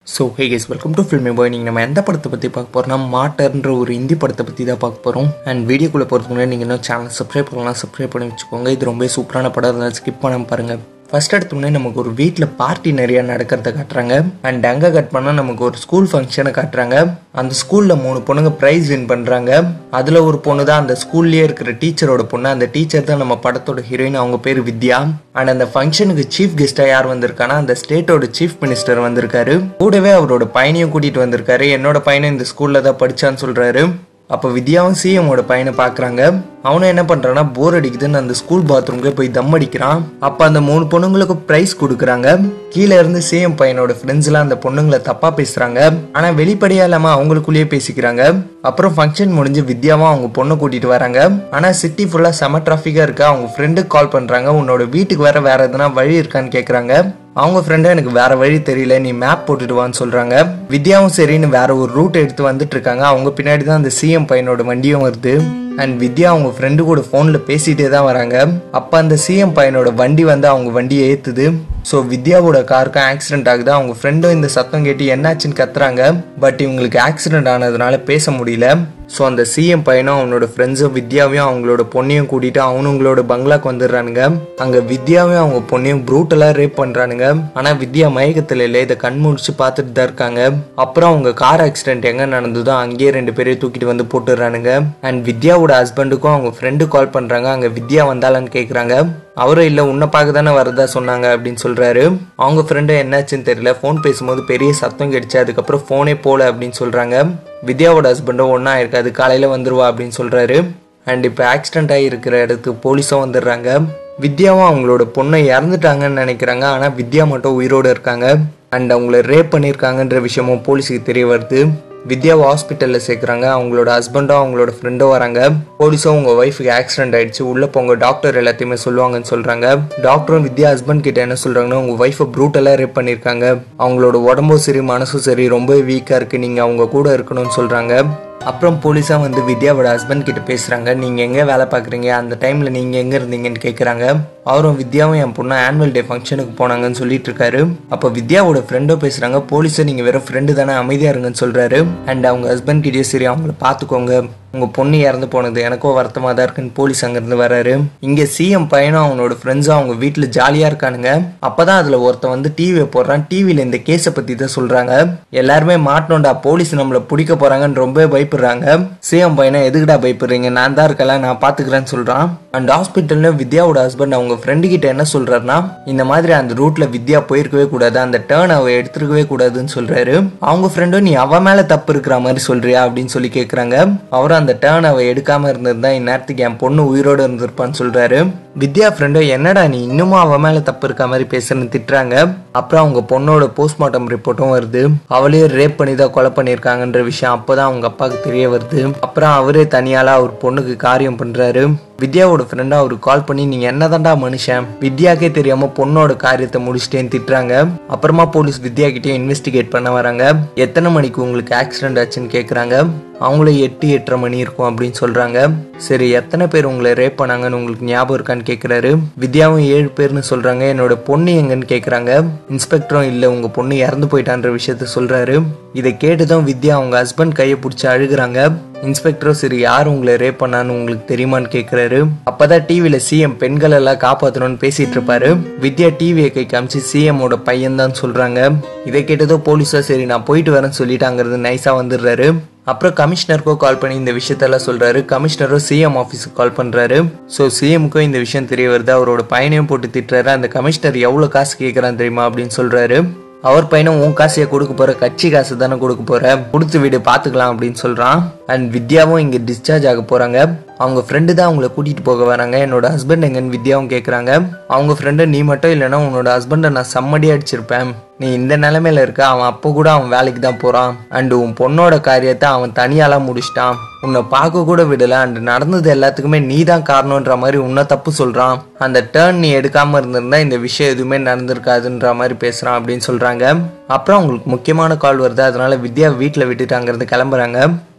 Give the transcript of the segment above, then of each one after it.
so hey guys welcome to filmy boy நீங்கள் நம்ம எந்த படத்தை பற்றி பார்க்க போகிறோம்னா மாட்டர்ன்ற ஒரு ஹிந்தி படத்தை பற்றி தான் பார்க்க போகிறோம் அண்ட் வீடியோக்குள்ளே போகிறதுக்கு முன்னாடி நீங்கள் இன்னும் சேனல் சப்ஸ்கிரைப் பண்ணலாம் சப்ஸ்கிரைப் பண்ணி வச்சுக்கோங்க இது ரொம்ப சூப்பரான படம் இருந்தால் ஸ்கிப் பண்ணாம பாருங்கள் ஃபர்ஸ்ட் எடுத்தோடனே நமக்கு ஒரு வீட்டில் பார்ட்டி நிறையா நடக்கிறத காட்டுறாங்க அண்ட் அங்கே கட் பண்ணால் நமக்கு ஒரு ஸ்கூல் ஃபங்க்ஷனை காட்டுறாங்க அந்த ஸ்கூலில் மூணு பொண்ணுங்க ப்ரைஸ் வின் பண்ணுறாங்க அதில் ஒரு பொண்ணு தான் அந்த ஸ்கூல்லேயே இருக்கிற டீச்சரோட பொண்ணு அந்த டீச்சர் தான் நம்ம படத்தோட ஹீரோயின் அவங்க பேர் வித்யா அண்ட் அந்த ஃபங்க்ஷனுக்கு சீஃப் கெஸ்ட்டாக யார் வந்திருக்கானா அந்த ஸ்டேட்டோட சீஃப் மினிஸ்டர் வந்திருக்காரு கூடவே அவரோட பையனையும் கூட்டிகிட்டு வந்திருக்காரு என்னோட பையனும் இந்த ஸ்கூலில் தான் படித்தான்னு சொல்கிறாரு அப்போ வித்யாவும் சிஎமோட பையனை பார்க்குறாங்க அவனும் என்ன பண்ணுறான்னா போர் அடிக்குதுன்னு அந்த ஸ்கூல் பாத்ரூம்க்கு போய் தம் அடிக்கிறான் அப்போ அந்த மூணு பொண்ணுங்களுக்கு ப்ரைஸ் கொடுக்குறாங்க கீழே இருந்து சிஎம் பையனோட ஃப்ரெண்ட்ஸ்லாம் அந்த பொண்ணுங்களை தப்பாக பேசுகிறாங்க ஆனால் வெளிப்படையாக இல்லாமல் அவங்களுக்குள்ளேயே பேசிக்கிறாங்க அப்புறம் ஃபங்க்ஷன் முடிஞ்சு வித்யாவும் அவங்க பொண்ணை கூட்டிகிட்டு வராங்க ஆனால் சிட்டி ஃபுல்லாக செம டிராஃபிக்காக இருக்கா அவங்க ஃப்ரெண்டுக்கு கால் பண்ணுறாங்க உன்னோட வீட்டுக்கு வேற வேற எதனா வழி இருக்கான்னு கேட்குறாங்க அவங்க ஃப்ரெண்டும் எனக்கு வேற வழி தெரியல நீ மேப் போட்டுட்டு வான்னு சொல்றாங்க வித்யாவும் சரின்னு வேற ஒரு ரூட் எடுத்து வந்துட்டு இருக்காங்க அவங்க பின்னாடி தான் அந்த சிஎம் பையனோட வண்டியும் வருது அண்ட் வித்யா அவங்க ஃப்ரெண்டு கூட ஃபோனில் பேசிகிட்டே தான் வராங்க அப்போ அந்த சிஎம் பையனோட வண்டி வந்து அவங்க வண்டியை ஏற்றுது ஸோ வித்யாவோட காருக்கும் ஆக்சிடென்ட் ஆகுது அவங்க ஃப்ரெண்டும் இந்த சத்தம் கேட்டு என்னாச்சுன்னு கத்துறாங்க பட் இவங்களுக்கு ஆக்சிடென்ட் ஆனதுனால பேச முடியல ஸோ அந்த சிஎம் பையனும் அவனோட ஃப்ரெண்ட்ஸும் வித்யாவையும் அவங்களோட பொண்ணையும் கூட்டிட்டு அவனுங்களோட பங்களாக்கு வந்துடுறானுங்க அங்கே வித்யாவையும் அவங்க பொண்ணையும் ப்ரூட்டலாக ரேப் பண்ணுறானுங்க ஆனால் வித்யா மயக்கத்தில் இல்லை இதை கண் முடிச்சு பார்த்துட்டு தான் இருக்காங்க அப்புறம் அவங்க கார் ஆக்சிடென்ட் எங்கே நடந்ததோ அங்கேயே ரெண்டு பேரையும் தூக்கிட்டு வந்து போட்டுடுறானுங்க அண்ட் வித்யாவோட ஹஸ்பண்டுக்கும் அவங்க ஃப்ரெண்டு கால் பண்ணுறாங்க அங்கே வித்யா வந்தாலான்னு கேட்குறாங்க அவரும் இல்லை உன்னை பார்க்க தானே வரதா சொன்னாங்க அப்படின்னு சொல்கிறாரு அவங்க ஃப்ரெண்டு என்னாச்சுன்னு தெரியல ஃபோன் பேசும்போது பெரிய சத்தம் கிடைச்சு அதுக்கப்புறம் ஃபோனே போகல அப்படின்னு சொல்கிறாங்க வித்யாவோட ஹஸ்பண்டும் ஒன்றா இருக்காது காலையில் வந்துருவா அப்படின்னு சொல்கிறாரு அண்ட் இப்போ ஆக்சிடென்ட் ஆகி இருக்கிற இடத்துக்கு போலீஸும் வந்துடுறாங்க வித்யாவும் அவங்களோட பொண்ணை இறந்துட்டாங்கன்னு நினைக்கிறாங்க ஆனால் வித்யா மட்டும் உயிரோடு இருக்காங்க அண்ட் அவங்கள ரேப் பண்ணியிருக்காங்கன்ற விஷயமும் போலீஸுக்கு தெரிய வருது வித்யாவை ஹாஸ்பிட்டலில் சேர்க்குறாங்க அவங்களோட ஹஸ்பண்டும் அவங்களோட ஃப்ரெண்டும் வராங்க போலீஸும் உங்கள் ஒய்ஃபுக்கு ஆக்சிடென்ட் ஆயிடுச்சு உள்ளே போங்க டாக்டர் எல்லாத்தையுமே சொல்லுவாங்கன்னு சொல்கிறாங்க டாக்டரும் வித்யா ஹஸ்பண்ட் கிட்ட என்ன சொல்கிறாங்கன்னா உங்கள் ஒய்ஃபை ப்ரூட்டலாக ரேப் பண்ணியிருக்காங்க அவங்களோட உடம்பும் சரி மனசும் சரி ரொம்ப வீக்காக இருக்குது நீங்கள் அவங்க கூட இருக்கணும்னு சொல்கிறாங்க அப்புறம் போலீஸாக வந்து வித்யாவோட ஹஸ்பண்ட் கிட்ட பேசுகிறாங்க நீங்கள் எங்கே வேலை பார்க்குறீங்க அந்த டைமில் நீங்கள் எங்கே இருந்தீங்கன்னு கேட்குறாங்க அவரும் வித்யாவும் என் பொண்ணு ஆனுவல் டே ஃபங்க்ஷனுக்கு போனாங்கன்னு சொல்லிட்டு இருக்காரு அப்போ வித்யாவோட ஃப்ரெண்டும் பேசுகிறாங்க போலீஸை நீங்கள் வெறும் ஃப்ரெண்டு தானே அமைதியாக இருங்கன்னு சொல்கிறாரு அண்ட் அவங்க ஹஸ்பண்ட் கிட்டே சரி அவங்கள பார்த்துக்கோங்க உங்கள் பொண்ணு இறந்து போனது எனக்கும் வருத்தமாக தான் இருக்குன்னு போலீஸ் அங்கேருந்து வராரு இங்கே சிஎம் பையனும் அவனோட ஃப்ரெண்ட்ஸும் அவங்க வீட்டில் ஜாலியாக இருக்கானுங்க அப்போ தான் அதில் ஒருத்தன் வந்து டிவியை போடுறான் டிவியில் இந்த கேஸை பற்றி தான் சொல்கிறாங்க எல்லாருமே மாட்டணும்டா போலீஸ் நம்மளை பிடிக்க போகிறாங்கன்னு ரொம்ப பயப்படுறாங்க சிஎம் பையனை எதுக்குடா பயப்படுறீங்க நான் தான் இருக்கல நான் பார்த்துக்கிறேன்னு சொல்கிறான் அண்ட் ஹாஸ்பிட்டல்ல வித்யாவோட ஹஸ்பண்ட் அவங்க ஃப்ரெண்டு கிட்ட என்ன சொல்றாருன்னா இந்த மாதிரி அந்த ரூட்ல வித்யா போயிருக்கவே கூடாது அந்த டேர்ன் அவ எடுத்துருக்கவே கூடாதுன்னு சொல்றாரு அவங்க ஃப்ரெண்டும் நீ அவ மேல தப்பு இருக்கிற மாதிரி சொல்றியா அப்படின்னு சொல்லி கேக்குறாங்க அவரும் அந்த டேர்ன் அவ எடுக்காம இருந்திருந்தா இந்நேரத்துக்கு என் பொண்ணு உயிரோட இருந்திருப்பான்னு சொல்றாரு வித்யா ஃப்ரெண்டும் என்னடா நீ இன்னுமும் அவ மேல தப்பு இருக்க மாதிரி பேசுறன்னு திட்டுறாங்க அப்புறம் அவங்க பொண்ணோட போஸ்ட்மார்ட்டம் ரிப்போர்ட்டும் வருது அவளையும் ரேப் பண்ணி தான் கொலை பண்ணியிருக்காங்கன்ற விஷயம் அப்போதான் அவங்க அப்பாவுக்கு தெரிய வருது அப்புறம் அவரே தனியால அவர் பொண்ணுக்கு காரியம் பண்றாரு வித்யாவோட ஃப்ரெண்டா அவருக்கு கால் பண்ணி நீங்க என்னதான்டா மனுஷன் வித்யாக்கே தெரியாம பொண்ணோட காரியத்தை முடிச்சிட்டேன்னு திட்டுறாங்க அப்புறமா போலீஸ் வித்யா கிட்டே இன்வெஸ்டிகேட் பண்ண வராங்க எத்தனை மணிக்கு உங்களுக்கு ஆக்சிடென்ட் ஆச்சுன்னு கேக்குறாங்க அவங்களும் எட்டு எட்டரை மணி இருக்கும் அப்படின்னு சொல்றாங்க சரி எத்தனை பேர் உங்களை ரேப் பண்ணாங்கன்னு உங்களுக்கு ஞாபகம் இருக்கான்னு கேக்குறாரு வித்யாவும் ஏழு பேர்னு சொல்றாங்க என்னோட பொண்ணு எங்கன்னு கேக்குறாங்க இன்ஸ்பெக்டரும் இல்ல உங்க பொண்ணு இறந்து போயிட்டான்ற விஷயத்த சொல்றாரு இதை கேட்டுதான் வித்யா அவங்க ஹஸ்பண்ட் கையை பிடிச்சி அழுகுறாங்க இன்ஸ்பெக்டரும் சரி யார் உங்களை ரேப் பண்ணான்னு உங்களுக்கு தெரியுமான்னு கேட்குறாரு அப்பதான் டிவியில சிஎம் பெண்கள் எல்லாம் காப்பாற்றணும்னு பேசிட்டு இருப்பாரு வித்யா டிவியை கை காமிச்சு சிஎம்மோட பையன் தான் சொல்றாங்க இதை கேட்டதோ போலீஸா சரி நான் போயிட்டு வரேன்னு சொல்லிட்டு அங்கிருந்து நைஸா வந்துடுறாரு அப்புறம் கமிஷனருக்கோ கால் பண்ணி இந்த விஷயத்தெல்லாம் சொல்றாரு கமிஷனரும் சிஎம் ஆஃபீஸுக்கு கால் பண்றாரு ஸோ சிஎம்க்கும் இந்த விஷயம் தெரிய வருது அவரோட பையனையும் போட்டு திட்டுறாரு அந்த கமிஷனர் எவ்வளோ காசு கேட்குறான் தெரியுமா அப்படின்னு சொல்றாரு அவர் பையனும் உன் காசையை கொடுக்க போற கட்சி காசு தானே கொடுக்க போற கொடுத்து விடு பாத்துக்கலாம் அப்படின்னு சொல்றான் அண்ட் வித்யாவும் இங்க டிஸ்சார்ஜ் ஆக போறாங்க அவங்க ஃப்ரெண்டு தான் அவங்கள கூட்டிட்டு போக வராங்க என்னோட ஹஸ்பண்ட் எங்கன்னு வித்யாவும் கேக்குறாங்க அவங்க ஃப்ரெண்டு நீ மட்டும் இல்லைன்னா உன்னோட ஹஸ்பண்டை நான் செம்மடி அடிச்சிருப்பேன் நீ இந்த நிலைமையில இருக்க அவன் அப்போ கூட அவன் வேலைக்கு தான் போறான் அண்ட் உன் பொண்ணோட காரியத்தை அவன் தனியாலாம் முடிச்சிட்டான் உன்னை பார்க்க கூட விடல அண்ட் நடந்தது எல்லாத்துக்குமே நீ தான் காரணம்ன்ற மாதிரி உன்னை தப்பு சொல்றான் அந்த டேர்ன் நீ எடுக்காம இருந்திருந்தா இந்த விஷயம் எதுவுமே நடந்திருக்காதுன்ற மாதிரி பேசுறான் அப்படின்னு சொல்றாங்க அப்புறம் அவங்களுக்கு முக்கியமான கால் வருது அதனால வித்யா வீட்டில் விட்டுட்டு அங்கிருந்து கிளம்புறாங்க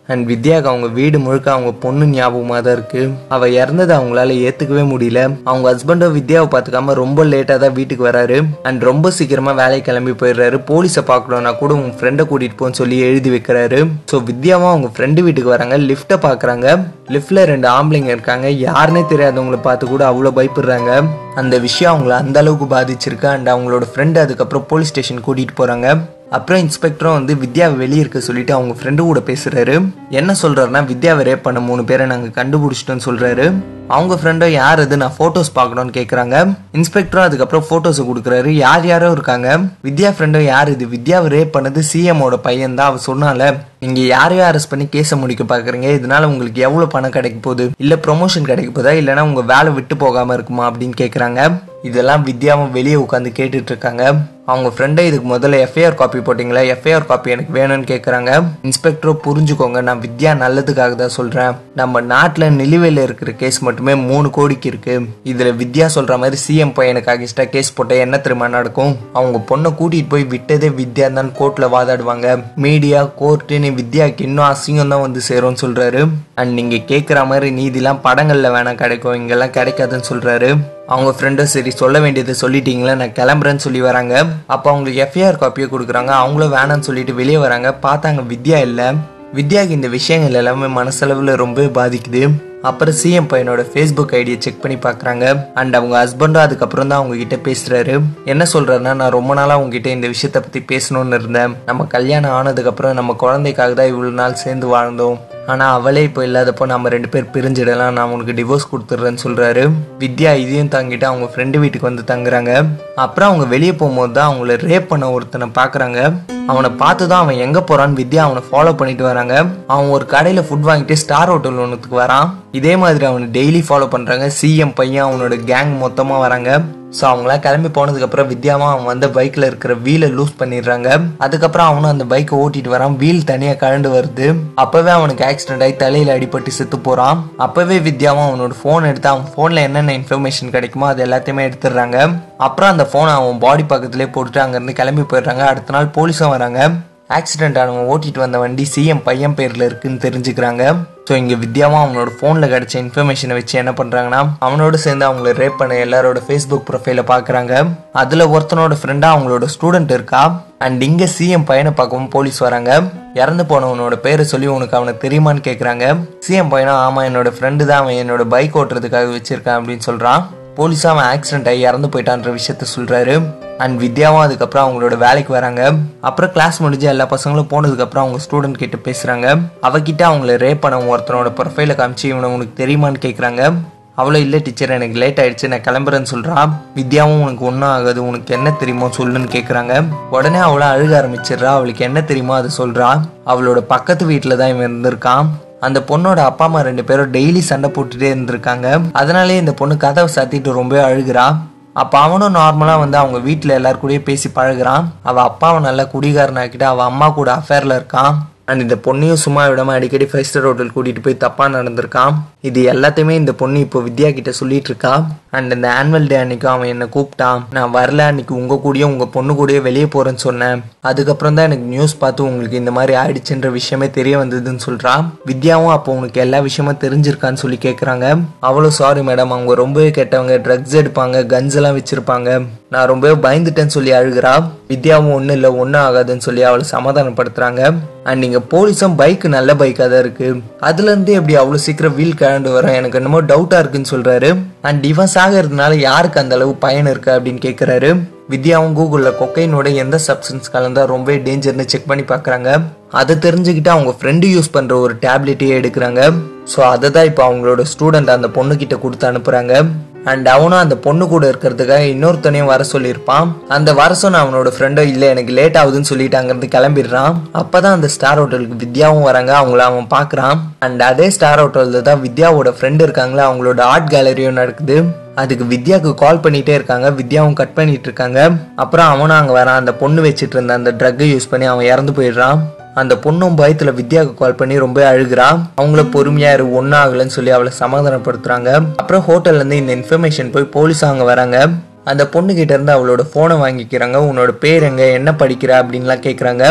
அண்ட் வித்யாவுக்கு அவங்க வீடு முழுக்க அவங்க பொண்ணு ஞாபகமாக தான் இருக்கு அவ இறந்ததை அவங்களால ஏத்துக்கவே முடியல அவங்க ஹஸ்பண்டோ வித்யாவை பார்த்துக்காம ரொம்ப லேட்டாக தான் வீட்டுக்கு வராரு அண்ட் ரொம்ப சீக்கிரமா வேலைக்கு கிளம்பி போயிடுறாரு போலீஸை பார்க்கணும்னா கூட உங்க ஃப்ரெண்டை கூட்டிட்டு போன்னு சொல்லி எழுதி வைக்கிறாரு ஸோ வித்யாவும் அவங்க ஃப்ரெண்டு வீட்டுக்கு வராங்க லிஃப்ட்டை பார்க்குறாங்க லிஃப்ட்ல ரெண்டு ஆம்பளைங்க இருக்காங்க யாருன்னே தெரியாதவங்கள பார்த்து கூட அவ்வளோ பயப்படுறாங்க அந்த விஷயம் அவங்கள அந்த அளவுக்கு பாதிச்சிருக்கு அண்ட் அவங்களோட ஃப்ரெண்டு அதுக்கப்புறம் போலீஸ் ஸ்டேஷன் கூட்டிட்டு போறாங்க அப்புறம் இன்ஸ்பெக்டரும் வந்து வித்யாவை வெளியே இருக்க சொல்லிட்டு அவங்க ஃப்ரெண்டு கூட பேசுறாரு என்ன சொல்றாருன்னா வித்யாவை ரேப் பண்ண மூணு பேரை நாங்க கண்டுபிடிச்சிட்டோம்னு சொல்றாரு அவங்க ஃப்ரெண்டோ யார் அது நான் ஃபோட்டோஸ் பார்க்கணும்னு கேட்குறாங்க இன்ஸ்பெக்டரும் அதுக்கப்புறம் ஃபோட்டோஸை கொடுக்குறாரு யார் யாரோ இருக்காங்க வித்யா ஃப்ரெண்டோ யார் இது வித்யாவை ரேப் பண்ணது சிஎம்மோட பையன் தான் அவ சொன்னால நீங்க யாரையும் அரெஸ்ட் பண்ணி கேஸை முடிக்க பாக்குறீங்க இதனால உங்களுக்கு எவ்வளவு பணம் கிடைக்க போகுது இல்ல ப்ரொமோஷன் கிடைக்க போதா இல்லைன்னா உங்க வேலை விட்டு போகாம இருக்குமா அப்படின்னு கேக்குறாங்க இதெல்லாம் வித்யாவும் வெளியே உட்காந்து கேட்டுட்டு இருக்காங்க அவங்க ஃப்ரெண்டை இதுக்கு முதல்ல எஃப்ஐஆர் காப்பி போட்டிங்களா எஃப்ஐஆர் காப்பி எனக்கு வேணும்னு கேட்குறாங்க இன்ஸ்பெக்டரும் புரிஞ்சுக்கோங்க நான் வித்யா நல்லதுக்காக தான் சொல்கிறேன் நம்ம நாட்டில் நிலுவையில் இருக்கிற கேஸ் மட்டுமே மூணு கோடிக்கு இருக்கு இதில் வித்யா சொல்கிற மாதிரி சிஎம் பையனுக்கு அகிஸ்டா கேஸ் போட்டால் என்ன தெரியுமா நடக்கும் அவங்க பொண்ணை கூட்டிகிட்டு போய் விட்டதே வித்யா தான் கோர்ட்டில் வாதாடுவாங்க மீடியா கோர்ட்டுன்னு வித்யாக்கு இன்னும் அசிங்கம் தான் வந்து சேரும்னு சொல்கிறாரு அண்ட் நீங்கள் கேட்குற மாதிரி நீதிலாம் படங்களில் வேணால் கிடைக்கும் இங்கெல்லாம் கிடைக்காதுன்னு சொல்கிறாரு அவங்க ஃப்ரெண்டும் சரி சொல்ல வேண்டியதை சொல்லிட்டீங்களா நான் கிளம்புறேன்னு சொல்லி வராங்க அப்போ அவங்களுக்கு எஃப்ஐஆர் காப்பியை கொடுக்குறாங்க அவங்களும் வேணாம்னு சொல்லிட்டு வெளியே வராங்க பார்த்தாங்க வித்யா இல்லை வித்யாக்கு இந்த விஷயங்கள் எல்லாமே மனசளவில் ரொம்ப பாதிக்குது அப்புறம் சிஎம் பையனோட ஃபேஸ்புக் ஐடியை செக் பண்ணி பார்க்குறாங்க அண்ட் அவங்க ஹஸ்பண்டும் அதுக்கப்புறம் தான் அவங்க கிட்ட பேசுறாரு என்ன சொல்றாருன்னா நான் ரொம்ப நாளாக உங்ககிட்ட இந்த விஷயத்தை பற்றி பேசணும்னு இருந்தேன் நம்ம கல்யாணம் ஆனதுக்கப்புறம் நம்ம குழந்தைக்காக தான் இவ்வளோ நாள் சேர்ந்து வாழ்ந்தோம் ஆனால் அவளே இப்போ இல்லாதப்போ நம்ம ரெண்டு பேர் பிரிஞ்சிடலாம் நான் உனக்கு டிவோர்ஸ் கொடுத்துட்றேன்னு சொல்கிறாரு வித்யா இதையும் தாங்கிட்டு அவங்க ஃப்ரெண்டு வீட்டுக்கு வந்து தங்குறாங்க அப்புறம் அவங்க வெளியே போகும்போது தான் அவங்கள ரேப் பண்ண ஒருத்தனை பார்க்குறாங்க அவனை பார்த்து தான் அவன் எங்கே போகிறான்னு வித்யா அவனை ஃபாலோ பண்ணிட்டு வராங்க அவன் ஒரு கடையில் ஃபுட் வாங்கிட்டு ஸ்டார் ஹோட்டல் ஒன்றுத்துக்கு வரான் இதே மாதிரி அவனை டெய்லி ஃபாலோ பண்ணுறாங்க சிஎம் பையன் அவனோட கேங் மொத்தமாக வராங்க ஸோ அவங்களாம் கிளம்பி போனதுக்கப்புறம் வித்யாவும் அவன் வந்து பைக்கில் இருக்கிற வீலை லூஸ் பண்ணிடுறாங்க அதுக்கப்புறம் அவனும் அந்த பைக்கை ஓட்டிட்டு வரான் வீல் தனியாக கழண்டு வருது அப்போவே அவனுக்கு ஆக்சிடென்ட் ஆகி தலையில் அடிபட்டு செத்து போகிறான் அப்போவே வித்யாவும் அவனோட ஃபோன் எடுத்து அவன் ஃபோனில் என்னென்ன இன்ஃபர்மேஷன் கிடைக்குமோ அது எல்லாத்தையுமே எடுத்துடுறாங்க அப்புறம் அந்த ஃபோனை அவன் பாடி பக்கத்துலேயே போட்டுட்டு அங்கேருந்து கிளம்பி போயிடுறாங்க அடுத்த நாள் போலீஸும் வராங்க ஆக்சிடென்ட் ஆனவன் ஓட்டிட்டு வந்த வண்டி சிஎம் பையன் பேரில் இருக்குன்னு தெரிஞ்சுக்கிறாங்க ஸோ இங்கே வித்யாவும் அவனோட ஃபோனில் கிடைச்ச இன்ஃபர்மேஷனை வச்சு என்ன பண்ணுறாங்கன்னா அவனோட சேர்ந்து அவங்கள ரேப் பண்ண எல்லாரோட ஃபேஸ்புக் ப்ரொஃபைலை பார்க்குறாங்க அதில் ஒருத்தனோட ஃப்ரெண்டாக அவங்களோட ஸ்டூடெண்ட் இருக்கா அண்ட் இங்கே சிஎம் பையனை பார்க்கவும் போலீஸ் வராங்க இறந்து போனவனோட பேரை சொல்லி உனக்கு அவனை தெரியுமான்னு கேட்குறாங்க சிஎம் பையனும் ஆமாம் என்னோட ஃப்ரெண்டு தான் அவன் என்னோட பைக் ஓட்டுறதுக்காக வச்சிருக்கான் அப்படின்னு சொல்கிறான் போலீஸாக அவன் ஆக்சிடென்ட் ஆகி இறந்து போயிட்டான்ற விஷயத்த சொல்கிறாரு அண்ட் வித்யாவும் அதுக்கப்புறம் அவங்களோட வேலைக்கு வராங்க அப்புறம் கிளாஸ் முடிஞ்சு எல்லா பசங்களும் போனதுக்கப்புறம் அவங்க ஸ்டூடெண்ட் கிட்ட பேசுகிறாங்க அவகிட்ட அவங்கள ரேப் பண்ண ஒருத்தனோட ப்ரொஃபைலை காமிச்சு இவனை உனக்கு தெரியுமான்னு கேட்குறாங்க அவ்வளோ இல்லை டீச்சர் எனக்கு லேட் ஆயிடுச்சு நான் கிளம்புறேன்னு சொல்கிறான் வித்யாவும் உனக்கு ஒன்றும் ஆகாது உனக்கு என்ன தெரியுமோ சொல்லுன்னு கேட்குறாங்க உடனே அவளை அழுக ஆரம்பிச்சிடுறா அவளுக்கு என்ன தெரியுமோ அதை சொல்கிறா அவளோட பக்கத்து வீட்டில் தான் இவன் இருந்திருக்கான் அந்த பொண்ணோட அப்பா அம்மா ரெண்டு பேரும் டெய்லி சண்டை போட்டுட்டே இருந்திருக்காங்க அதனாலே இந்த பொண்ணு கதவை சாத்திட்டு ரொம்ப அழுகிறா அப்போ அவனும் நார்மலாக வந்து அவங்க வீட்டில் எல்லாரு கூடயும் பேசி பழகுறான் அவள் அப்பாவை நல்லா குடிகாரனாக்கிட்டு அவள் அம்மா கூட அஃபேரில் இருக்கான் அண்ட் இந்த பொண்ணையும் சும்மா விடாம அடிக்கடி ஃபைவ் ஸ்டார் ஹோட்டல் கூட்டிட்டு போய் தப்பா நடந்திருக்கான் இது எல்லாத்தையுமே இந்த பொண்ணு இப்போ வித்யா கிட்ட சொல்லிட்டு இருக்கா அண்ட் இந்த ஆனுவல் டே அன்னைக்கும் அவன் என்ன கூப்பிட்டான் நான் வரல அன்னைக்கு உங்க கூடயும் உங்க பொண்ணு கூடயே வெளியே போறேன்னு சொன்னேன் அதுக்கப்புறம் தான் எனக்கு நியூஸ் பார்த்து உங்களுக்கு இந்த மாதிரி ஆயிடுச்சுன்ற விஷயமே தெரிய வந்ததுன்னு சொல்றான் வித்யாவும் அப்போ உனக்கு எல்லா விஷயமும் தெரிஞ்சிருக்கான்னு சொல்லி கேட்குறாங்க அவளும் சாரி மேடம் அவங்க ரொம்பவே கெட்டவங்க ட்ரக்ஸ் எடுப்பாங்க கன்ஸ் எல்லாம் வச்சிருப்பாங்க நான் ரொம்பவே பயந்துட்டேன்னு சொல்லி அழுகிறா வித்யாவும் ஒன்றும் இல்லை ஒன்றும் ஆகாதுன்னு சொல்லி அவளை சமாதானப்படுத்துறாங்க அண்ட் நீங்க போலீஸும் பைக் நல்ல பைக்காக தான் இருக்கு அதுல இருந்து எப்படி அவ்வளோ சீக்கிரம் வீல் கழண்டு வரும் எனக்கு என்னமோ டவுட்டா இருக்குன்னு சொல்றாரு அண்ட் இவன் சாகிறதுனால யாருக்கு அந்த அளவு பயன் இருக்கு அப்படின்னு கேட்குறாரு வித்யாவும் கூகுளில் கொக்கைனோட எந்த சப்ஸ்டன்ஸ் கலந்தா ரொம்ப டேஞ்சர்னு செக் பண்ணி பார்க்குறாங்க அதை தெரிஞ்சுக்கிட்டு அவங்க ஃப்ரெண்டு யூஸ் பண்ணுற ஒரு டேப்லெட்டையே எடுக்கிறாங்க ஸோ அதை தான் இப்போ அவங்களோட ஸ்டூடெண்ட் அந்த பொண்ணுக்கிட்ட கொடுத்து அனுப்புகிறாங்க அண்ட் அவனும் அந்த பொண்ணு கூட இருக்கிறதுக்காக இன்னொருத்தனையும் வர சொல்லியிருப்பான் அந்த வர சொன்ன அவனோட ஃப்ரெண்டோ இல்லை எனக்கு லேட் ஆகுதுன்னு சொல்லிட்டு அங்கேருந்து கிளம்பிடுறான் அப்பதான் அந்த ஸ்டார் ஹோட்டலுக்கு வித்யாவும் வராங்க அவங்கள அவன் பார்க்குறான் அண்ட் அதே ஸ்டார் ஹோட்டலில் தான் வித்யாவோட ஃப்ரெண்டு இருக்காங்களே அவங்களோட ஆர்ட் கேலரியும் நடக்குது அதுக்கு வித்யாவுக்கு கால் பண்ணிட்டே இருக்காங்க வித்யாவும் கட் பண்ணிட்டு இருக்காங்க அப்புறம் அவனும் அங்கே வரான் அந்த பொண்ணு வச்சிட்டு இருந்த அந்த ட்ரக்கை யூஸ் பண்ணி அவன் இறந்து போயிடுறான் அந்த பொண்ணும் பயத்துல வித்யாவுக்கு கால் பண்ணி ரொம்ப அழுகிறா அவங்கள பொறுமையா இரு ஒன்னும் ஆகலன்னு சொல்லி அவளை சமாதானப்படுத்துறாங்க அப்புறம் ஹோட்டல்ல இருந்து இந்த இன்ஃபர்மேஷன் போய் போலீஸ் அங்க வராங்க அந்த பொண்ணு கிட்ட இருந்து அவளோட போனை வாங்கிக்கிறாங்க உன்னோட பேர் எங்க என்ன படிக்கிற அப்படின்லாம் கேக்குறாங்க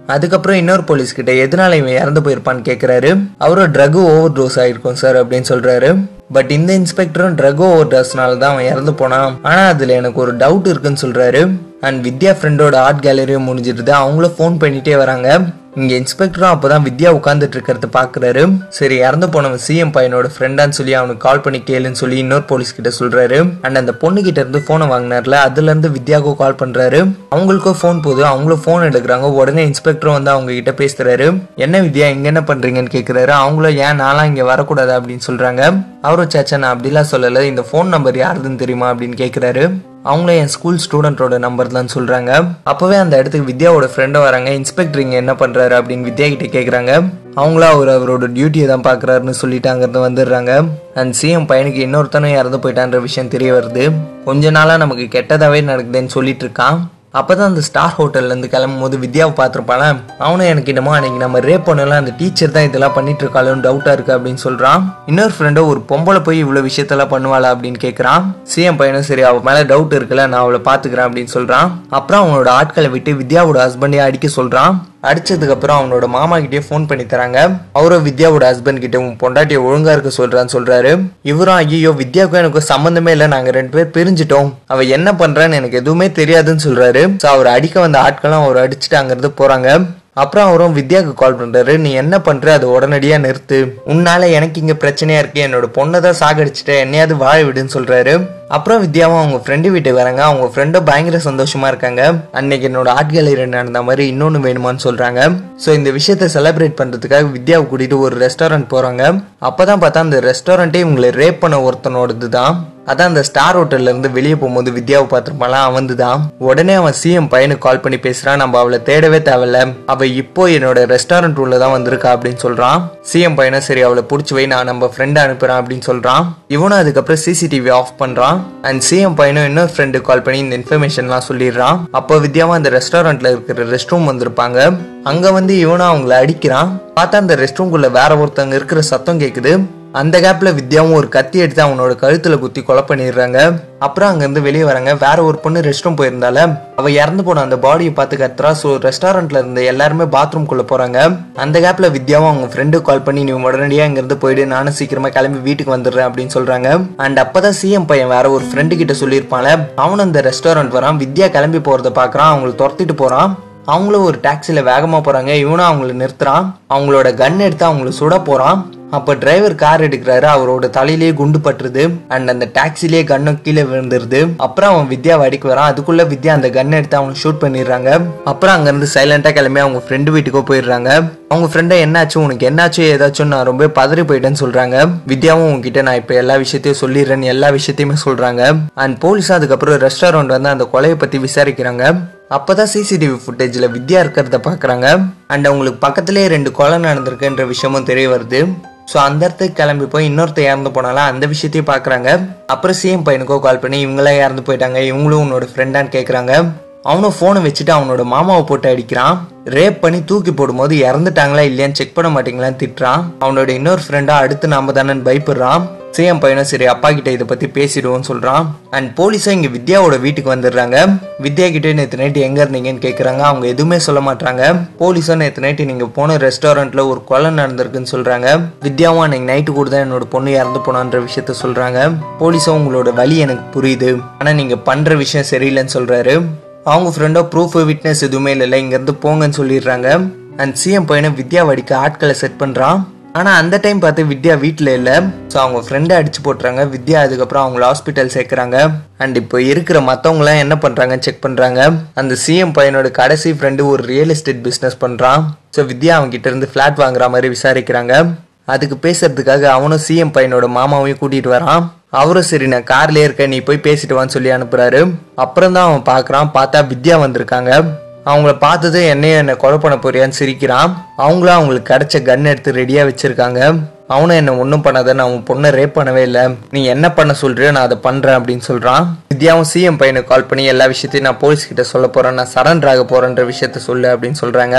அதுக்கப்புறம் இன்னொரு போலீஸ் கிட்ட எதனால இவன் இறந்து போயிருப்பான்னு கேட்குறாரு அவரும் ட்ரக் ஓவர் டோஸ் ஆயிருக்கும் சார் அப்படின்னு சொல்றாரு பட் இந்த இன்ஸ்பெக்டரும் ட்ரக் ஓவர் டோஸ்னால தான் அவன் இறந்து போனான் ஆனா அதுல எனக்கு ஒரு டவுட் இருக்குன்னு சொல்றாரு அண்ட் வித்யா ஃப்ரெண்டோட ஆர்ட் கேலரியும் முடிஞ்சிருது அவங்களும் ஃபோன் பண்ணிட்டே வராங்க இங்க இன்ஸ்பெக்டரும் அப்பதான் வித்யா உட்காந்துட்டு இருக்கிறத பாக்குறாரு சரி இறந்து போனவன் சிஎம் பையனோட ஃப்ரெண்டான்னு சொல்லி அவனுக்கு கால் பண்ணி கேளுன்னு சொல்லி இன்னொரு போலீஸ் கிட்ட சொல்றாரு அண்ட் அந்த பொண்ணு கிட்ட இருந்து போனை வாங்கினார்ல அதுல இருந்து வித்யாவுக்கும் கால் பண்றாரு அவங்களுக்கும் ஃபோன் போகுது அவங்களும் ஃபோன் எடுக்கிறாங்க உடனே இன்ஸ்பெக்டரும் வந்து அவங்க கிட்ட பேசுறாரு என்ன வித்யா இங்க என்ன பண்றீங்கன்னு கேக்குறாரு அவங்களும் ஏன் நான்லாம் இங்க வரக்கூடாது அப்படின்னு சொல்றாங்க அவரும் சேச்சா நான் அப்படிலாம் சொல்லல இந்த ஃபோன் நம்பர் யாருதுன்னு தெரியுமா அப்படின்னு கேக்குறாரு அவங்களும் என் ஸ்கூல் ஸ்டூடெண்டோட நம்பர் தான் சொல்றாங்க அப்பவே அந்த இடத்துக்கு வித்யாவோட ஃப்ரெண்டும் வராங்க இன்ஸ்பெக்டர் இங்க என்ன பண்றாரு அப்படின்னு வித்யா கிட்ட கேக்குறாங்க அவங்களும் அவர் அவரோட டியூட்டியை தான் பாக்குறாருன்னு சொல்லிட்டு அங்கிருந்து வந்துடுறாங்க அண்ட் சிஎம் பையனுக்கு இன்னொருத்தனும் இறந்து போயிட்டான்ற விஷயம் தெரிய வருது கொஞ்ச நாளா நமக்கு கெட்டதாவே நடக்குதுன்னு சொல்லிட்டு இருக்கான் அப்பதான் அந்த ஸ்டார் ஹோட்டல்ல இருந்து கிளம்பும் போது வித்யாவை பார்த்துருப்பான அவனும் எனக்கு என்னமோ அன்னைக்கு நம்ம ரேப் பண்ணலாம் அந்த டீச்சர் தான் இதெல்லாம் பண்ணிட்டு இருக்காளுன்னு டவுட்டா இருக்கு அப்படின்னு சொல்றான் இன்னொரு ஃப்ரெண்டோ ஒரு பொம்பளை போய் இவ்வளவு விஷயத்தெல்லாம் பண்ணுவாளா அப்படின்னு கேட்கறான் சிஎம் பையனும் சரி அவ மேல டவுட் இருக்குல்ல நான் அவளை பாத்துக்கிறேன் அப்படின்னு சொல்றான் அப்புறம் அவனோட ஆட்களை விட்டு வித்யாவோட ஹஸ்பண்டையே அடிக்க சொல்றான் அடிச்சதுக்கு அப்புறம் அவனோட மாமா கிட்டே ஃபோன் பண்ணி தராங்க அவரும் வித்யாவோட ஹஸ்பண்ட் கிட்ட உன் பொண்டாட்டியை ஒழுங்கா இருக்க சொல்றான்னு சொல்றாரு இவரும் ஐயோ வித்யாவுக்கும் எனக்கும் சம்பந்தமே இல்லை நாங்க ரெண்டு பேர் பிரிஞ்சிட்டோம் அவ என்ன பண்றான்னு எனக்கு எதுவுமே தெரியாதுன்னு சொல்றாரு ஸோ அவர் அடிக்க வந்த ஆட்களும் அவர் அடிச்சுட்டு அங்கிருந்து போறாங்க அப்புறம் அவரும் வித்யாவுக்கு கால் பண்றாரு நீ என்ன பண்ற அதை உடனடியா நிறுத்து உன்னால எனக்கு இங்க பிரச்சனையா இருக்கு என்னோட பொண்ணை தான் சாகடிச்சிட்ட என்னையாவது வாழ விடுன்னு சொல்றாரு அப்புறம் வித்யாவும் அவங்க ஃப்ரெண்டு வீட்டுக்கு வராங்க அவங்க ஃப்ரெண்டும் பயங்கர சந்தோஷமா இருக்காங்க அன்னைக்கு என்னோட ஆர்ட் கேலரி நடந்த மாதிரி இன்னொன்னு வேணுமான்னு சொல்றாங்க ஸோ இந்த விஷயத்த செலிப்ரேட் பண்றதுக்காக வித்யாவை கூட்டிட்டு ஒரு ரெஸ்டாரண்ட் போறாங்க அப்பதான் பார்த்தா அந்த ரெஸ்டாரண்ட்டே இவங்களை ரேப் பண்ண ஒருத்தனோடது தான் அதான் அந்த ஸ்டார் ஹோட்டல்ல இருந்து வெளியே போகும்போது வித்யாவை பார்த்துருப்பாலாம் அவன் தான் உடனே அவன் சிஎம் பையனுக்கு கால் பண்ணி பேசுறான் நம்ம அவளை தேடவே தேவையில்ல அவ இப்போ என்னோட ரெஸ்டாரண்ட் உள்ள தான் வந்திருக்கா அப்படின்னு சொல்றான் சிஎம் பையனை சரி அவளை பிடிச்சி வை நான் நம்ம ஃப்ரெண்டை அனுப்புறேன் அப்படின்னு சொல்றான் இவனும் அதுக்கப்புறம் சிசிடிவி ஆஃப் பண்றான் அண்ட் சிஎம் பையனும் இன்னொரு ஃப்ரெண்டுக்கு கால் பண்ணி இந்த இன்ஃபர்மேஷன்லாம் சொல்லிடுறான் அப்போ வித்யாவும் அந்த ரெஸ்டாரண்ட்ல இருக்கிற ரெஸ்ட் ரூம் வந்திருப்பாங்க அங்க வந்து இவனும் அவங்கள அடிக்கிறான் பார்த்தா அந்த ரெஸ்ட் ரூம்குள்ள வேற ஒருத்தவங்க இருக்கிற சத்தம் கேக்குது அந்த கேப்ல வித்யாவும் ஒரு கத்தி எடுத்து அவனோட கழுத்துல குத்தி கொலை பண்ணிடுறாங்க அப்புறம் அங்க இருந்து வெளியே வராங்க வேற ஒரு பொண்ணு ரெஸ்ட் ரூம் போயிருந்தால அவ இறந்து போன அந்த பாடியை பார்த்து கத்துறா ஸோ ரெஸ்டாரண்ட்ல இருந்த எல்லாருமே பாத்ரூம் குள்ள போறாங்க அந்த கேப்ல வித்யாவும் அவங்க ஃப்ரெண்டு கால் பண்ணி நீ உடனடியா இங்க இருந்து போயிடு நானும் சீக்கிரமா கிளம்பி வீட்டுக்கு வந்துடுறேன் அப்படின்னு சொல்றாங்க அண்ட் அப்பதான் சிஎம் பையன் வேற ஒரு ஃப்ரெண்டு கிட்ட சொல்லியிருப்பான்ல அவனும் அந்த ரெஸ்டாரண்ட் வரான் வித்யா கிளம்பி போறத பாக்குறான் அவங்களை துரத்திட்டு போறான் அவங்களும் ஒரு டாக்ஸில வேகமா போறாங்க இவனும் அவங்கள நிறுத்துறான் அவங்களோட கன் எடுத்து அவங்கள சுட போறான் அப்ப டிரைவர் கார் எடுக்கிறாரு அவரோட தலையிலேயே குண்டு பட்டுருது அண்ட் அந்த டாக்ஸிலேயே கன்னும் கீழே விழுந்துருது அப்புறம் அவன் வித்யாவை அடிக்க வரான் அதுக்குள்ள வித்யா அந்த கன் எடுத்து அவனுக்கு ஷூட் பண்ணிடுறாங்க அப்புறம் அங்க இருந்து சைலண்டா கிளம்பி அவங்க ஃப்ரெண்டு வீட்டுக்கோ போயிடுறாங்க அவங்க ஃப்ரெண்டை என்னாச்சு உனக்கு என்னாச்சு ஏதாச்சும் நான் ரொம்ப பதறி போயிட்டேன்னு சொல்றாங்க வித்யாவும் உங்ககிட்ட நான் இப்ப எல்லா விஷயத்தையும் சொல்லிடுறேன்னு எல்லா விஷயத்தையுமே சொல்றாங்க அண்ட் போலீஸ் அதுக்கப்புறம் ரெஸ்டாரண்ட் வந்து அந்த கொலையை பத்தி விசாரிக்கிறாங்க அப்பதான் சிசிடிவி ஃபுட்டேஜ்ல வித்யா இருக்கிறத பாக்குறாங்க அண்ட் அவங்களுக்கு பக்கத்திலேயே ரெண்டு கொலை நடந்திருக்குன்ற விஷயமும் தெரிய வருது ஸோ அந்த இடத்துக்கு கிளம்பி போய் இன்னொருத்த இறந்து போனாலும் அந்த விஷயத்தையும் பார்க்குறாங்க அப்புறம் சிஎம் பையனுக்கோ கால் பண்ணி இவங்களாம் இறந்து போயிட்டாங்க இவங்களும் உன்னோட ஃப்ரெண்டான்னு கேட்குறாங்க அவனும் ஃபோனை வச்சுட்டு அவனோட மாமாவை போட்டு அடிக்கிறான் ரேப் பண்ணி தூக்கி போடும்போது இறந்துட்டாங்களா இல்லையான்னு செக் பண்ண மாட்டீங்களான்னு திட்டுறான் அவனோட இன்னொரு ஃப்ரெண்டா அடுத்து நாம தானே பயப்படுறான் சிஎம் பையனும் சரி அப்பா கிட்ட இதை பத்தி பேசிடுவோம்னு சொல்றான் அண்ட் போலீஸும் இங்க வித்யாவோட வீட்டுக்கு வந்துடுறாங்க வித்யா கிட்ட நேற்று நைட்டு எங்க இருந்தீங்கன்னு கேக்குறாங்க அவங்க எதுவுமே சொல்ல மாட்டாங்க போலீஸும் நேற்று நைட்டு நீங்க போன ரெஸ்டாரண்ட்ல ஒரு கொலை நடந்திருக்குன்னு சொல்றாங்க வித்யாவும் அன்னைக்கு நைட்டு கூட தான் என்னோட பொண்ணு இறந்து போனான்ற விஷயத்த சொல்றாங்க போலீஸும் உங்களோட வழி எனக்கு புரியுது ஆனா நீங்க பண்ற விஷயம் சரியில்லைன்னு சொல்றாரு அவங்க ஃப்ரெண்டோ ப்ரூஃப் விட்னஸ் எதுவுமே இல்லை இங்கேருந்து போங்கன்னு சொல்லிடுறாங்க அண்ட் சிஎம் பையனை வித்யா வடிக்க ஆட்களை செட் பண்ணுறான் ஆனால் அந்த டைம் பார்த்து வித்யா வீட்டில் இல்லை ஸோ அவங்க ஃப்ரெண்டை அடிச்சு போட்டுறாங்க வித்யா அதுக்கப்புறம் அவங்கள ஹாஸ்பிட்டல் சேர்க்குறாங்க அண்ட் இப்போ இருக்கிற மற்றவங்களாம் என்ன பண்ணுறாங்கன்னு செக் பண்ணுறாங்க அந்த சிஎம் பையனோட கடைசி ஃப்ரெண்டு ஒரு ரியல் எஸ்டேட் பிஸ்னஸ் பண்ணுறான் ஸோ வித்யா அவங்க கிட்ட இருந்து ஃப்ளாட் வாங்குற மாதிரி விசாரிக்கிறாங்க அதுக்கு பேசுறதுக்காக அவனும் சிஎம் பையனோட மாமாவையும் கூட்டிட்டு வரான் அவரும் சரி நான் கார்லயே இருக்க நீ போய் பேசிட்டு வான்னு சொல்லி அனுப்புறாரு அப்புறம் தான் அவன் பாக்குறான் பார்த்தா வித்யா வந்திருக்காங்க அவங்கள பார்த்தது என்னையும் என்ன கொலை பண்ண போறியான்னு சிரிக்கிறான் அவங்களும் அவங்களுக்கு கிடைச்ச கன் எடுத்து ரெடியா வச்சிருக்காங்க அவனும் என்ன ஒன்றும் பண்ணாத நான் உன் பொண்ணை ரேப் பண்ணவே இல்லை நீ என்ன பண்ண சொல்றியோ நான் அதை பண்றேன் அப்படின்னு சொல்றான் வித்யாவும் சிஎம் பையனுக்கு கால் பண்ணி எல்லா விஷயத்தையும் நான் போலீஸ் கிட்ட சொல்ல போறேன் நான் சரண்டர் ஆக போறேன்ற விஷயத்த சொல்லு அப்படின்னு சொல்றாங்க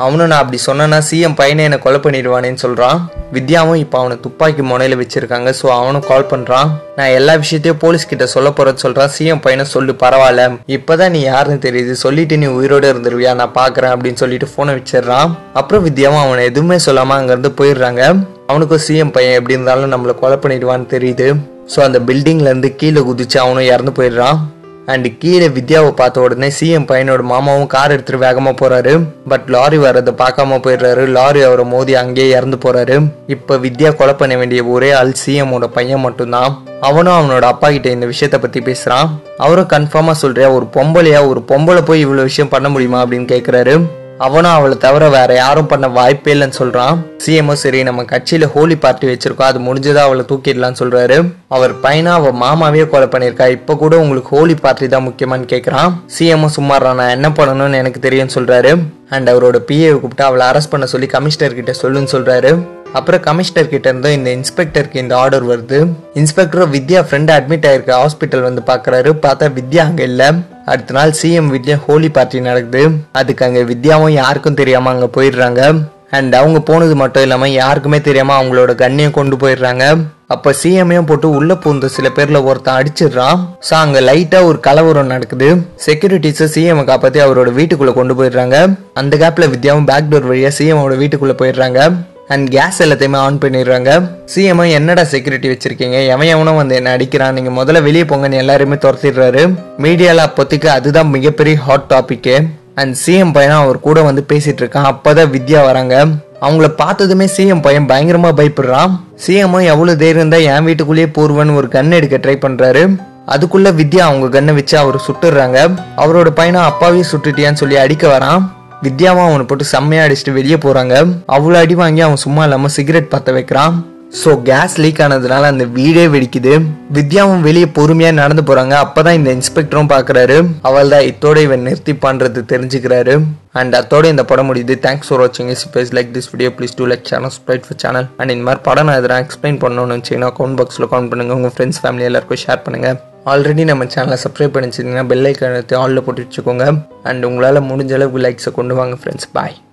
அவனும் நான் அப்படி சொன்னேன்னா சிஎம் பையனை என்னை கொலை பண்ணிடுவானேன்னு சொல்கிறான் வித்யாவும் இப்போ அவனை துப்பாக்கி முனையில் வச்சிருக்காங்க ஸோ அவனும் கால் பண்ணுறான் நான் எல்லா விஷயத்தையும் போலீஸ் கிட்ட சொல்ல போறேன்னு சொல்றான் சிஎம் பையனை சொல்லு பரவாயில்ல இப்பதான் நீ யாருன்னு தெரியுது சொல்லிட்டு நீ உயிரோட இருந்துருவியா நான் பாக்குறேன் அப்படின்னு சொல்லிட்டு போனை வச்சிடுறான் அப்புறம் வித்யாவும் அவனை எதுவுமே சொல்லாம அங்கிருந்து போயிடுறாங்க அவனுக்கும் சிஎம் பையன் எப்படி இருந்தாலும் நம்மளை கொலை பண்ணிடுவான்னு தெரியுது ஸோ அந்த பில்டிங்ல இருந்து கீழே குதிச்சு அவனும் இறந்து போயிடுறான் அண்ட் கீழே வித்யாவை பார்த்த உடனே சிஎம் பையனோட மாமாவும் கார் எடுத்துட்டு வேகமா போறாரு பட் லாரி வர்றதை பார்க்காம போயிடுறாரு லாரி அவரை மோதி அங்கேயே இறந்து போறாரு இப்ப வித்யா கொலை பண்ண வேண்டிய ஒரே ஆள் சிஎமோட பையன் மட்டும்தான் அவனும் அவனோட அப்பா கிட்ட இந்த விஷயத்த பத்தி பேசுறான் அவரும் கன்ஃபார்மா சொல்றியா ஒரு பொம்பளையா ஒரு பொம்பளை போய் இவ்வளவு விஷயம் பண்ண முடியுமா அப்படின்னு கேக்குறாரு அவனும் அவளை தவிர வேற யாரும் பண்ண வாய்ப்பே இல்லைன்னு சொல்றான் சிஎம்ஓ சரி நம்ம கட்சியில ஹோலி பார்ட்டி வச்சிருக்கோம் அது முடிஞ்சதா அவளை தூக்கிடலாம்னு சொல்றாரு அவர் பையனா அவ மாமாவே கொலை பண்ணியிருக்கா இப்ப கூட உங்களுக்கு ஹோலி பார்ட்டி தான் முக்கியமான்னு கேக்குறான் சிஎம்ஓ சும்மாறா நான் என்ன பண்ணணும்னு எனக்கு தெரியும்னு சொல்றாரு அண்ட் அவரோட பிஏவை கூப்பிட்டு அவளை அரெஸ்ட் பண்ண சொல்லி கமிஷனர் கிட்ட சொல்லுன்னு சொல்றாரு அப்புறம் கமிஷனர் கிட்ட இருந்து இந்த இன்ஸ்பெக்டருக்கு இந்த ஆர்டர் வருது இன்ஸ்பெக்டர் வித்யா ஃப்ரெண்ட் அட்மிட் ஆயிருக்க ஹாஸ்பிட்டல் வந்து பாக்குறாரு பார்த்தா வித்யா அங்க இல்ல அடுத்த நாள் சிஎம் வித்யா ஹோலி பார்ட்டி நடக்குது அதுக்கு அங்க வித்யாவும் யாருக்கும் தெரியாம அங்க போயிடுறாங்க அண்ட் அவங்க போனது மட்டும் இல்லாம யாருக்குமே தெரியாம அவங்களோட கண்ணையும் கொண்டு போயிடுறாங்க அப்ப சிஎம்ஐயும் போட்டு உள்ள பூந்த சில பேர்ல ஒருத்தன் அடிச்சிடுறான் ஸோ அங்க லைட்டா ஒரு கலவரம் நடக்குது செக்யூரிட்டிஸ் சிஎம் காப்பாத்தி அவரோட வீட்டுக்குள்ள கொண்டு போயிடுறாங்க அந்த கேப்ல வித்யாவும் பேக் டோர் வழியா சிஎமோட வீட்டுக்குள்ள போயிடுறாங்க அண்ட் கேஸ் எல்லாத்தையுமே ஆன் பண்ணிடுறாங்க சிஎம் என்னடா செக்யூரிட்டி வச்சிருக்கீங்க எவன் எவனும் வந்து என்ன அடிக்கிறான் நீங்க முதல்ல வெளியே போங்கன்னு எல்லாருமே துரத்திடுறாரு மீடியால அப்போதைக்கு அதுதான் மிகப்பெரிய ஹாட் டாபிக் அண்ட் சிஎம் பையன் அவர் கூட வந்து பேசிட்டு இருக்கான் அப்பதான் வித்யா வராங்க அவங்கள பார்த்ததுமே சிஎம் பையன் பயங்கரமா பயப்படுறான் சிஎம் எவ்வளவு தைரியம் தான் என் வீட்டுக்குள்ளேயே போருவன்னு ஒரு கன் எடுக்க ட்ரை பண்றாரு அதுக்குள்ள வித்யா அவங்க கன்னை வச்சு அவர் சுட்டுறாங்க அவரோட பையனை அப்பாவே சுட்டுட்டியான்னு சொல்லி அடிக்க வரான் வித்யாவும் அவனை போட்டு செம்மையா அடிச்சுட்டு வெளியே போறாங்க அவ்வளோ அடி வாங்கி அவன் சும்மா இல்லாம சிகரெட் பத்த வைக்கிறான் ஸோ கேஸ் லீக் ஆனதுனால அந்த வீடே வெடிக்குது வித்யாவும் வெளியே பொறுமையா நடந்து போறாங்க அப்பதான் இந்த இன்ஸ்பெக்டரும் பாக்குறாரு அவள் தான் இத்தோட இவன் நிறுத்தி பண்றது தெரிஞ்சுக்கிறாரு அண்ட் அத்தோட இந்த படம் முடியுது தேங்க்ஸ் ஃபார் வாட்சிங் is base like this video please do like channel sprite for channel and இந்த மாதிரி படம் நான் எதனா எக்ஸ்பிளைன் பண்ணணும்னு வச்சிங்கன்னா கவுண்ட் பாக்ஸில் கவுண்ட் பண்ணுங்க உங்க ஃப்ரெண்ட்ஸ் ஃபேமிலி எல்லாருக்கும் ஷேர் பண்ணுங்க ஆல்ரெடி நம்ம சேனலை சப்ஸ்கிரைப் பண்ணி வச்சிருந்தீங்கன்னா பெல் ஐக்கானத்தை ஆலில் போட்டு வச்சுக்கோங்க அண்ட் உங்களால் முடிஞ்ச அளவுக்கு லைக்ஸை கொண்டு வாங்க ஃப்ரெண்ட்ஸ் பாய்